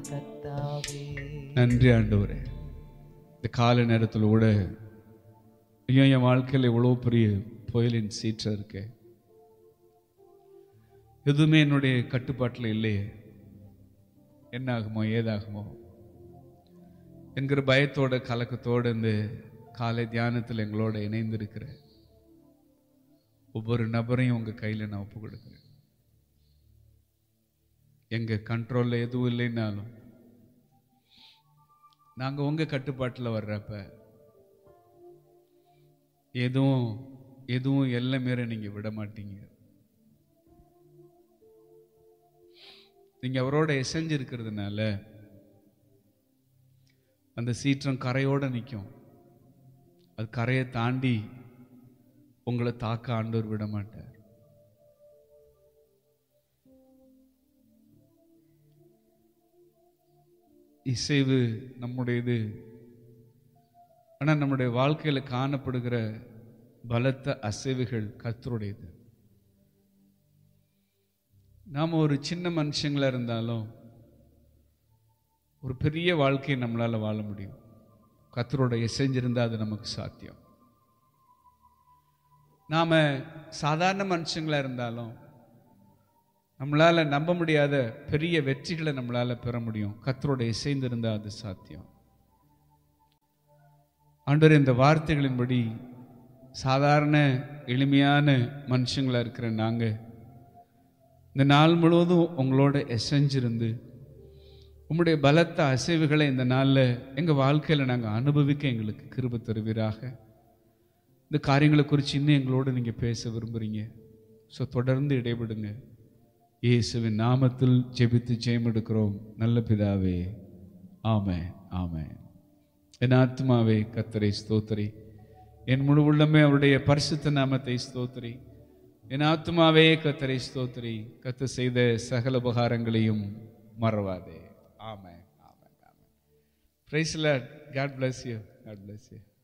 கத்தாவே நன்றி ஆண்டவரே இந்த காலை நேரத்தில் கூட ஐயோ என் வாழ்க்கையில் இவ்வளோ பெரிய புயலின் சீற்றம் இருக்கே எதுவுமே என்னுடைய கட்டுப்பாட்டில் இல்லையே என்ன ஆகுமோ ஏதாகுமோ என்கிற பயத்தோட கலக்கத்தோட இந்த காலை தியானத்தில் எங்களோட இணைந்திருக்கிற ஒவ்வொரு நபரையும் உங்கள் கையில் நான் ஒப்பு கொடுக்குறேன் எங்கள் கண்ட்ரோலில் எதுவும் இல்லைன்னாலும் நாங்கள் உங்கள் கட்டுப்பாட்டில் வர்றப்ப எதுவும் எதுவும் எல்லை மீற நீங்கள் விட மாட்டீங்க நீங்கள் அவரோட எசைஞ்சிருக்கிறதுனால அந்த சீற்றம் கரையோட நிற்கும் அது கரையை தாண்டி உங்களை தாக்க ஆண்டவர் விட மாட்டார் இசைவு நம்முடையது ஆனால் நம்முடைய வாழ்க்கையில் காணப்படுகிற பலத்த அசைவுகள் கர்த்தருடையது நாம் ஒரு சின்ன மனுஷங்களா இருந்தாலும் ஒரு பெரிய வாழ்க்கையை நம்மளால் வாழ முடியும் கர்த்தரோட இசைஞ்சிருந்தால் அது நமக்கு சாத்தியம் நாம் சாதாரண மனுஷங்களா இருந்தாலும் நம்மளால் நம்ப முடியாத பெரிய வெற்றிகளை நம்மளால் பெற முடியும் கர்த்தரோட இசைந்திருந்தால் அது சாத்தியம் ஆண்டவர் இந்த வார்த்தைகளின்படி சாதாரண எளிமையான மனுஷங்களா இருக்கிற நாங்கள் இந்த நாள் முழுவதும் உங்களோட எசைஞ்சிருந்து உம்முடைய பலத்த அசைவுகளை இந்த நாளில் எங்கள் வாழ்க்கையில் நாங்கள் அனுபவிக்க எங்களுக்கு கிருப தருவீராக இந்த காரியங்களை குறித்து இன்னும் எங்களோட நீங்கள் பேச விரும்புகிறீங்க ஸோ தொடர்ந்து இடைபடுங்க இயேசுவின் நாமத்தில் ஜெபித்து ஜெயம் எடுக்கிறோம் நல்ல பிதாவே ஆமே ஆமே என் ஆத்மாவே கத்தரை ஸ்தோத்திரி என் முழு உள்ளமே அவருடைய பரிசுத்த நாமத்தை ஸ்தோத்திரி என் ஆத்மாவே கத்தரை ஸ்தோத்திரி கத்து செய்த சகல உபகாரங்களையும் மறவாதே ஆமே ஆமே ஆமே பிரைஸ்ல God bless you God bless you